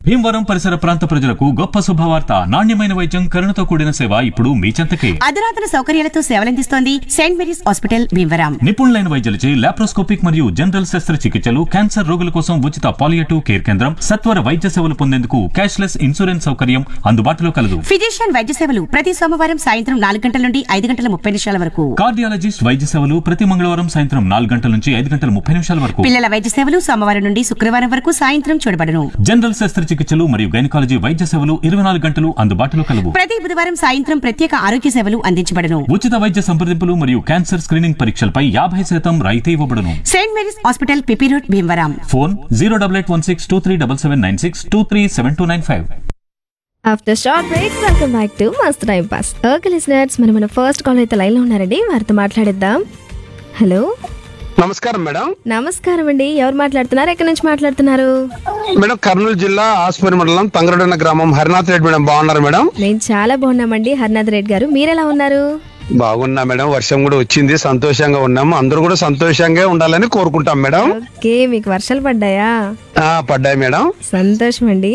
భీమవరం పరిసర ప్రాంత ప్రజలకు గొప్ప శుభవార్త నాణ్యమైన వైద్యం కరుణతో కూడిన సేవ ఇప్పుడు మీ చెంతకే అధునాతన సౌకర్యాలతో సేవలందిస్తోంది సెయింట్ మేరీస్ హాస్పిటల్ భీమవరం నిపుణులైన వైద్యులచే లాప్రోస్కోపిక్ మరియు జనరల్ శస్త్రచికిత్సలు క్యాన్సర్ రోగుల కోసం ఉచిత పాలియేటివ్ కేర్ కేంద్రం సత్వర వైద్య సేవలు పొందేందుకు క్యాష్లెస్ ఇన్సూరెన్స్ సౌకర్యం అందుబాటులో కలదు ఫిజిషియన్ వైద్య సేవలు ప్రతి సోమవారం సాయంత్రం నాలుగు గంటల నుండి ఐదు గంటల ముప్పై నిమిషాల వరకు కార్డియాలజిస్ట్ వైద్య సేవలు ప్రతి మంగళవారం సాయంత్రం నాలుగు గంటల నుంచి ఐదు గంటల ముప్పై నిమిషాల వరకు పిల్లల వైద్య సేవలు సోమవారం నుండి శుక్రవారం వరకు సాయంత్రం చూడబడును జనరల్ శస్త్రచికిత్సలు మరియు గైనకాలజీ వైద్య సేవలు ఇరవై నాలుగు గంటలు అందుబాటులో కలవు ప్రతి బుధవారం సాయంత్రం ప్రత్యేక ఆరోగ్య సేవలు అందించబడును ఉచిత వైద్య సంప్రదింపులు మరియు క్యాన్సర్ స్క్రీనింగ్ పరీక్షలపై యాభై శాతం రాయితీ ఇవ్వబడును saint Mary's hospital PP road Bhimavaram phone zero double eight one six two three double seven nine six two three seven two nine five after short break welcome back to Mast time pass okay listeners మనం మన first call అయితే లైన్లో ఉన్నారండి వారితో మాట్లాడిద్దాం hello నమస్కారం madam నమస్కారం అండి ఎవరు మాట్లాడుతున్నారు ఎక్కడి నుంచి మాట్లాడుతున్నారు మేడం కర్నూలు జిల్లా ఆస్పరి మండలం తంగరడన్న గ్రామం హరినాథ్ రెడ్డి మేడం బాగున్నారు మేడం మేము చాలా బాగున్నామండి హరినాథ్ రెడ్డి గారు మీరు ఎలా ఉన్నారు బాగున్నా మేడం వర్షం కూడా వచ్చింది సంతోషంగా ఉన్నాము అందరూ కూడా సంతోషంగా ఉండాలని కోరుకుంటాం మేడం ఓకే మీకు వర్షాలు పడ్డాయా ఆ పడ్డాయి మేడం సంతోషం అండి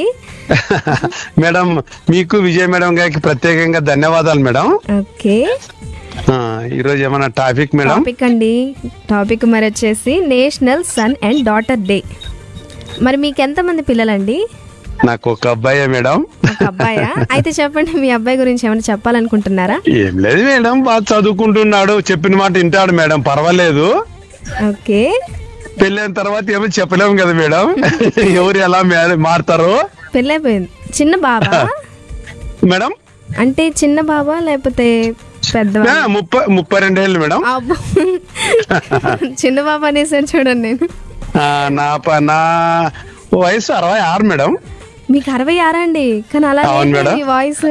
మేడం మీకు విజయ్ మేడం గారికి ప్రత్యేకంగా ధన్యవాదాలు మేడం ఓకే ఆ, ఈరోజు ఏమైనా టాపిక్ మేడం టాపిక్ అండి టాపిక్ మరి వచ్చేసి national son and daughter day మరి మీకు ఎంతమంది పిల్లలండి నాకు ఒక అబ్బాయే మేడం ఒక అబ్బాయా అయితే చెప్పండి మీ అబ్బాయి గురించి ఏమైనా చెప్పాలనుకుంటున్నారా ఏం లేదు మేడం బాగా చదువుకుంటున్నాడు చెప్పిన మాట వింటాడు మేడం పర్వాలేదు ఓకే పెళ్ళైన తర్వాత ఏమో చెప్పలేము కదా మేడం ఎవరు ఎలా మే- మారుతారో పెళ్ళైపోయింది చిన్న బాబా మేడం అంటే చిన్న బాబా లేకపోతే పెద్ద ఆ, ముప్పై ముప్పై రెండేళ్ళు మేడం అబ్బో చిన్న బాబా అనేసాను చూడండి నేను ఆ, నా ప- నా వయసు అరవై ఆరు మేడం మీకు అరవై ఆరా అండి కానీ అలా అవును లేదు మేడం. మీ వాయిస్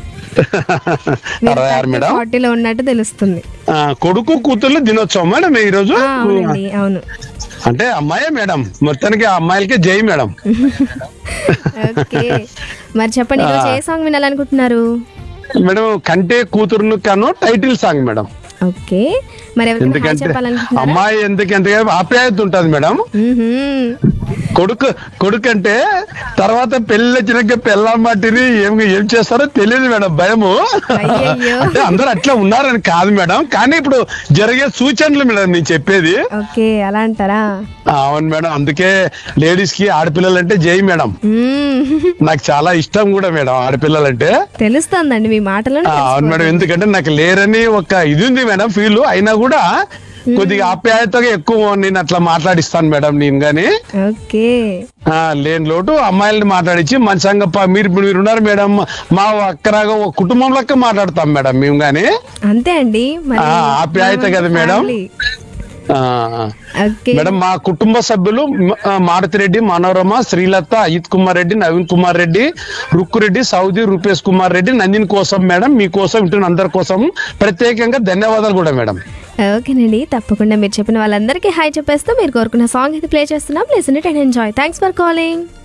అరవై ఆరు మేడం ఫార్టీలో ఉన్నట్టు తెలుస్తుంది ఆ, కొడుకు కూతుర్లు దినోత్సవం మేడం ఈ రోజు ఆ, అవునండి అవును అంటే అమ్మాయే మేడం మొత్తానికి ఆ అమ్మాయిలకే జై మేడం ఓకే మరి చెప్పండి ఈరోజు ఏ సాంగ్ వినాలనుకుంటున్నారు మేడం కంటే కూతురును కాను టైటిల్ సాంగ్ మేడం ఓకే మరి ఎవరికైనా హాయ్ ఎందుకంటే చెప్పాలనుకుంటున్నారా అమ్మాయి ఎందుకంటే ఆప్యాయత ఉంటది మేడం మ్మ్హ్మ్. కొడుకు కొడుకు అంటే తర్వాత పెళ్లి వచ్చినాక పెళ్ళమ్మాటిని ఏం ఏం చేస్తారో తెలియదు మేడం భయము అయ్యయ్యో. అంటే అందరూ అట్లా ఉన్నారని కాదు మేడం కానీ ఇప్పుడు జరిగే సూచనలు మేడం నేను చెప్పేది ఓకే అలా అంటారా ఆ, అవును మేడం అందుకే లేడీస్ కి ఆడపిల్లలంటే జై మేడం మ్మ్. నాకు చాలా ఇష్టం కూడా మేడం ఆడపిల్లలంటే తెలుస్తోందండి మీ మాటలో ఆ, అవును మేడం ఎందుకంటే నాకు లేరని ఒక ఇది ఉంది మేడం ఫీల్ అయినా కూడా కొద్దిగా ఆప్యాయతగా ఎక్కువ నేను అట్లా మాట్లాడిస్తాను మేడం నేను గాని ఓకే ఆ, లేని లోటు అమ్మాయిల్ని మాట్లాడించి మంచంగా ప- మీరు ఇప్పుడు మీరు ఉన్నారు మేడం మా అక్కరాగా ఒక కుటుంబం లెక్క మాట్లాడతాం మేడం మేము గాని అంతే అండి మరి ఆ, ఆప్యాయత కదా మేడం. family. ఆ, ఓకే మేడం మా కుటుంబ సభ్యులు మ- ఆ, మారుతిరెడ్డి మనోరమ శ్రీలత అజిత్ కుమార్ రెడ్డి నవీన్ కుమార్ రెడ్డి రుక్కురెడ్డి సౌదీ రూపేష్ కుమార్ రెడ్డి నందిని కోసం మేడం మీకోసం ఇంటున్న అందరి కోసం ప్రత్యేకంగా ధన్యవాదాలు కూడా మేడం ఓకేనండి తప్పకుండా మీరు చెప్పిన వాళ్ళందరికీ హాయ్ చెప్పేస్తూ మీరు కోరుకున్న సాంగ్ అయితే ప్లే చేస్తున్నాం listen it and enjoy thanks for calling